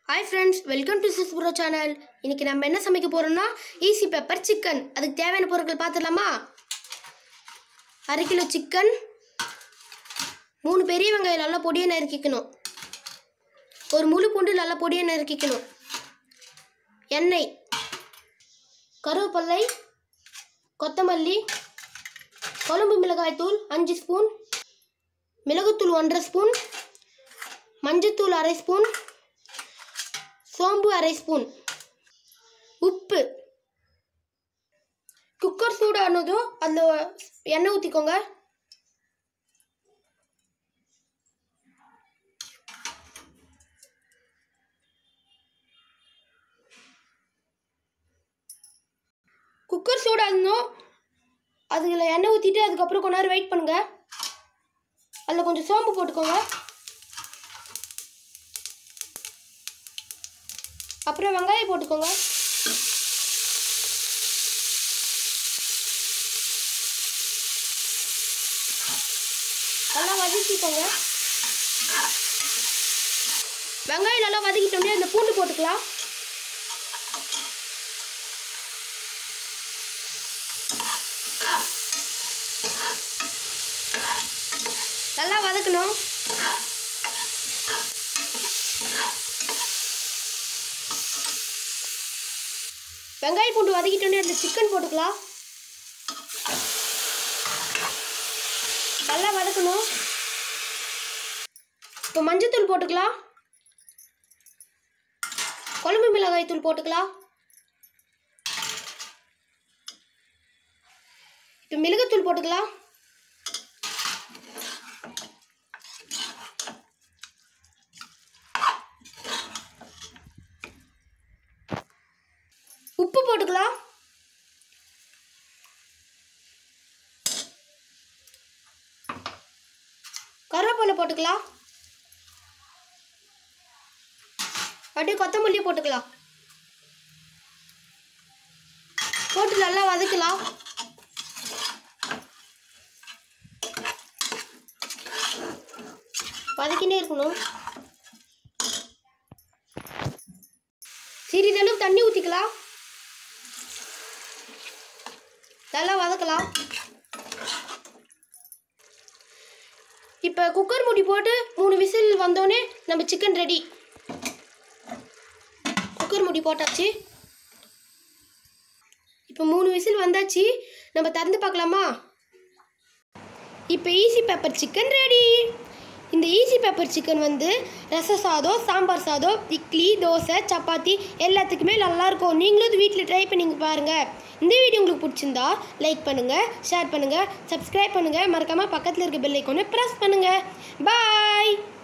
hi friends welcome to sis bro channel இன்னைக்கு நம்ம என்ன சமைக்க போறோம்னா ஈஸி பெப்பர் சிக்கன் அதுக்கு தேவையான பொருட்கள் பார்த்துடலாமா அரை கிலோ சிக்கன் மூணு பெரிய வெங்காயம் நல்லா பொடியாக நறுக்கிக்கணும் ஒரு முழு பூண்டு நல்லா பொடியாக நறுக்கிக்கணும் எண்ணெய் கருவேப்பிள்ளை கொத்தமல்லி குழம்பு மிளகாய்த்தூள் அஞ்சு ஸ்பூன் மிளகுத்தூள் ஒன்றரை ஸ்பூன் மஞ்சத்தூள் அரை ஸ்பூன் சோம்பு அரை ஸ்பூன் உப்பு குக்கர் சூடானதும் அதில் எண்ணெய் ஊற்றிக்கோங்க குக்கர் சூடானதும் அதில் எண்ணெய் ஊற்றிட்டு அதுக்கப்புறம் கொஞ்ச நேரம் வெயிட் பண்ணுங்கள் அதில் கொஞ்சம் சோம்பு போட்டுக்கோங்க அப்புறம் வெங்காயம் போட்டுக்கோங்க நல்லா வதக்கிக்கோங்க வெங்காயம் நல்லா வதக்கிட்டோம்னே அந்த பூண்டு போட்டுக்கலாம் நல்லா வதக்கணும் வெங்காயம் பூண்டு வதக்கிட்டோன்னே அந்த சிக்கன் போட்டுக்கலாம் நல்லா வதக்கணும் இப்போ மஞ்சத்தூள் போட்டுக்கலாம் குழம்பு மிளகாய் தூள் போட்டுக்கலாம் இப்போ மிளகுத்தூள் போட்டுக்கலாம் உப்பு போட்டுக்கலாம் கருவேப்பிலை போட்டுக்கலாம் அப்படியே கொத்தமல்லி போட்டுக்கலாம் போட்டு நல்லா வதக்கலாம் வதக்கினே இருக்கணும் சிறிதளவு தண்ணி ஊற்றிக்கலாம் நல்லா வதக்கலாம் இப்போ குக்கர் மூடி போட்டு மூணு விசில் வந்தோடனே நம்ம சிக்கன் ரெடி குக்கர் மூடி போட்டாச்சு இப்போ மூணு விசில் வந்தாச்சு நம்ம திறந்து பார்க்கலாமா இப்போ ஈஸி பெப்பர் சிக்கன் ரெடி இந்த ஈஸி பெப்பர் சிக்கன் வந்து ரச சாதம் சாம்பார் சாதம் இட்லி தோசை சப்பாத்தி எல்லாத்துக்குமே நல்லாயிருக்கும் நீங்களும் இது வீட்டில் ட்ரை பண்ணி பாருங்கள் இந்த வீடியோ உங்களுக்கு பிடிச்சிருந்தா லைக் பண்ணுங்கள் ஷேர் பண்ணுங்கள் சப்ஸ்கிரைப் பண்ணுங்கள் மறக்காமல் பக்கத்தில் இருக்க பெல் ஐக்கானை ப்ரெஸ் பண்ணுங்கள் பாய்